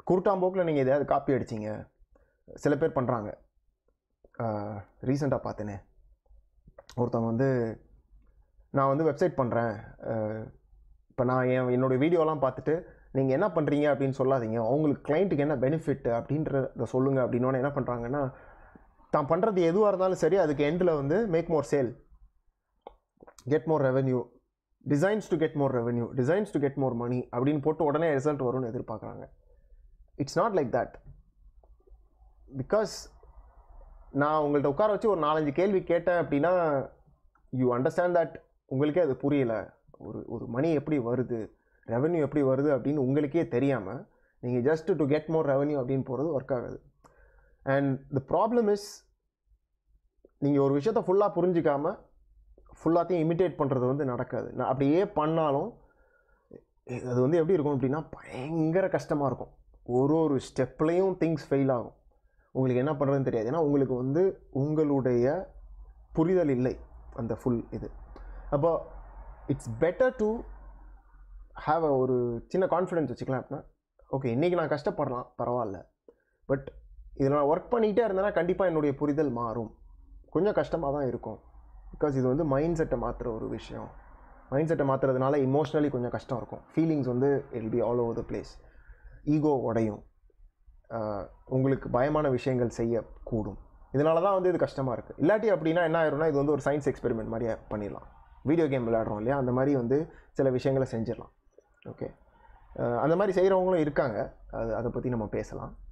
குருட்டாம்போக்கில் நீங்கள் எதையாவது காப்பி அடிச்சிங்க சில பேர் பண்ணுறாங்க ரீசெண்டாக பார்த்தேனே ஒருத்தவங்க வந்து நான் வந்து வெப்சைட் பண்ணுறேன் இப்போ நான் என் என்னோடய வீடியோலாம் பார்த்துட்டு நீங்கள் என்ன பண்ணுறீங்க அப்படின்னு சொல்லாதீங்க அவங்களுக்கு கிளைண்ட்டுக்கு என்ன பெனிஃபிட் அப்படின்றத சொல்லுங்கள் அப்படின்னோடனே என்ன பண்ணுறாங்கன்னா தான் பண்ணுறது எதுவாக இருந்தாலும் சரி அதுக்கு எண்டில் வந்து make more sale get more revenue designs to get more revenue designs to get more money அப்படின்னு போட்டு உடனே ரிசல்ட் வரும்னு எதிர்பார்க்குறாங்க it's not like that because நான் உங்கள்கிட்ட உட்கார வச்சு ஒரு நாலஞ்சு கேள்வி கேட்டேன் அப்படின்னா யூ அண்டர்ஸ்டாண்ட் தட் உங்களுக்கே அது புரியல ஒரு ஒரு மணி எப்படி வருது ரெவென்யூ எப்படி வருது அப்படின்னு உங்களுக்கே தெரியாமல் நீங்கள் just to get more revenue அப்படின்னு போகிறது ஒர்க் ஆகாது அண்ட் த ப்ராப்ளம் இஸ் நீங்கள் ஒரு விஷயத்த ஃபுல்லாக புரிஞ்சிக்காம ஃபுல்லாத்தையும் இமிட்டேட் பண்ணுறது வந்து நடக்காது நான் அப்படியே பண்ணாலும் அது வந்து எப்படி இருக்கும் அப்படின்னா பயங்கர கஷ்டமாக இருக்கும் ஒரு ஒரு ஸ்டெப்லேயும் திங்ஸ் ஃபெயில் ஆகும் உங்களுக்கு என்ன பண்ணுறதுன்னு தெரியாது ஏன்னா உங்களுக்கு வந்து உங்களுடைய புரிதல் இல்லை அந்த ஃபுல் இது அப்போ it's better to have a ஒரு சின்ன கான்ஃபிடென்ஸ் வச்சுக்கலாம் அப்படின்னா ஓகே இன்றைக்கி நான் கஷ்டப்படலாம் பரவாயில்ல பட் இதில் நான் ஒர்க் பண்ணிகிட்டே இருந்தேன்னா கண்டிப்பாக என்னுடைய புரிதல் மாறும் கொஞ்சம் கஷ்டமாக தான் இருக்கும் பிகாஸ் இது வந்து மைண்ட் செட்டை மாற்றுற ஒரு விஷயம் மைண்ட் செட்டை மாற்றுறதுனால இமோஷ்னலி கொஞ்சம் கஷ்டம் இருக்கும் ஃபீலிங்ஸ் வந்து will be all over the place ego உடையும் ஆஹ் உங்களுக்கு பயமான விஷயங்கள் செய்யக்கூடும் இதனால தான் வந்து இது கஷ்டமாக இருக்குது இல்லாட்டி அப்படின்னா என்ன ஆயிரும்னா இது வந்து ஒரு சயின்ஸ் எக்ஸ்பெரிமெண்ட் மாதிரியே பண்ணிடலாம் வீடியோ கேம் விளையாடுறோம் இல்லையா அந்த மாதிரி வந்து சில விஷயங்களை செஞ்சிடலாம் ஓகே அந்த மாதிரி செய்கிறவங்களும் இருக்காங்க அது அதை பற்றி நம்ம பேசலாம்